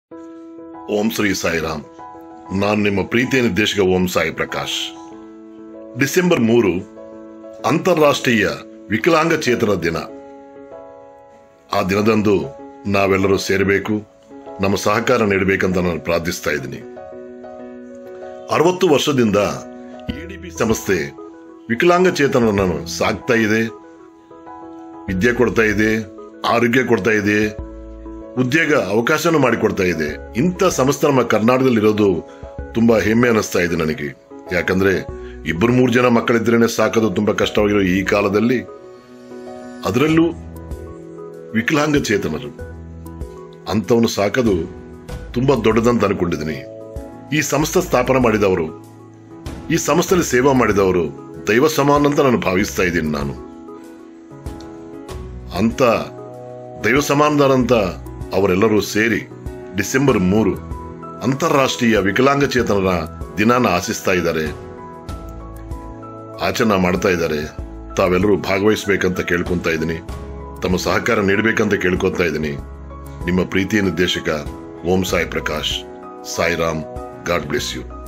ಓಂ ಶ್ರೀ ಸಾಯಿರಾಮ್ ನಾನು ನಿಮ್ಮ ಪ್ರೀತಿಯ ನಿರ್ದೇಶಕ ಓಂ ಸಾಯಿ ಪ್ರಕಾಶ್ ಡಿಸೆಂಬರ್ ಮೂರು ಅಂತಾರಾಷ್ಟ್ರೀಯ ವಿಕಲಾಂಗಚೇತನ ದಿನ ಆ ದಿನದಂದು ನಾವೆಲ್ಲರೂ ಸೇರಬೇಕು ನಮ್ಮ ಸಹಕಾರ ನೀಡಬೇಕಂತ ನಾನು ಪ್ರಾರ್ಥಿಸ್ತಾ ಇದ್ದೀನಿ ಅರವತ್ತು ವರ್ಷದಿಂದ ಎಡಿಪಿ ಸಂಸ್ಥೆ ವಿಕಲಾಂಗಚೇತನವನ್ನು ಸಾಕ್ತಾ ಇದೆ ವಿದ್ಯೆ ಕೊಡ್ತಾ ಇದೆ ಆರೋಗ್ಯ ಕೊಡ್ತಾ ಇದೆ ಉದ್ಯೋಗ ಅವಕಾಶನೂ ಮಾಡಿಕೊಡ್ತಾ ಇದೆ ಇಂಥ ಸಂಸ್ಥೆ ನಮ್ಮ ಕರ್ನಾಟಕದಲ್ಲಿರೋದು ತುಂಬಾ ಹೆಮ್ಮೆ ಅನಿಸ್ತಾ ಇದೆ ನನಗೆ ಯಾಕಂದ್ರೆ ಇಬ್ಬರು ಮೂರು ಜನ ಮಕ್ಕಳಿದ್ರೇನೆ ಸಾಕೋದು ತುಂಬಾ ಕಷ್ಟವಾಗಿರೋ ಈ ಕಾಲದಲ್ಲಿ ಅದರಲ್ಲೂ ವಿಕಲಾಂಗಚೇತನರು ಅಂಥವನು ಸಾಕೋದು ತುಂಬಾ ದೊಡ್ಡದಂತ ಅನ್ಕೊಂಡಿದ್ದೀನಿ ಈ ಸಂಸ್ಥೆ ಸ್ಥಾಪನೆ ಮಾಡಿದವರು ಈ ಸಂಸ್ಥೆಯಲ್ಲಿ ಸೇವಾ ಮಾಡಿದವರು ದೈವ ಸಮಾನ ಅಂತ ನಾನು ಭಾವಿಸ್ತಾ ಇದ್ದೀನಿ ನಾನು ಅಂತ ದೈವ ಸಮಾನದಾರಂತ ಅವರೆಲ್ಲರೂ ಸೇರಿ ಡಿಸೆಂಬರ್ ಮೂರು ಅಂತಾರಾಷ್ಟ್ರೀಯ ವಿಕಲಾಂಗಚೇತನರ ದಿನಾನ ಆಶಿಸ್ತಾ ಇದ್ದಾರೆ ಆಚರಣೆ ಮಾಡ್ತಾ ಇದ್ದಾರೆ ತಾವೆಲ್ಲರೂ ಭಾಗವಹಿಸಬೇಕಂತ ಕೇಳ್ಕೊಂತಾ ಇದ್ದೀನಿ ತಮ್ಮ ಸಹಕಾರ ನೀಡಬೇಕಂತ ಕೇಳ್ಕೊತಾ ಇದ್ದೀನಿ ನಿಮ್ಮ ಪ್ರೀತಿಯ ನಿರ್ದೇಶಕ Om Sai Prakash Sairam god bless you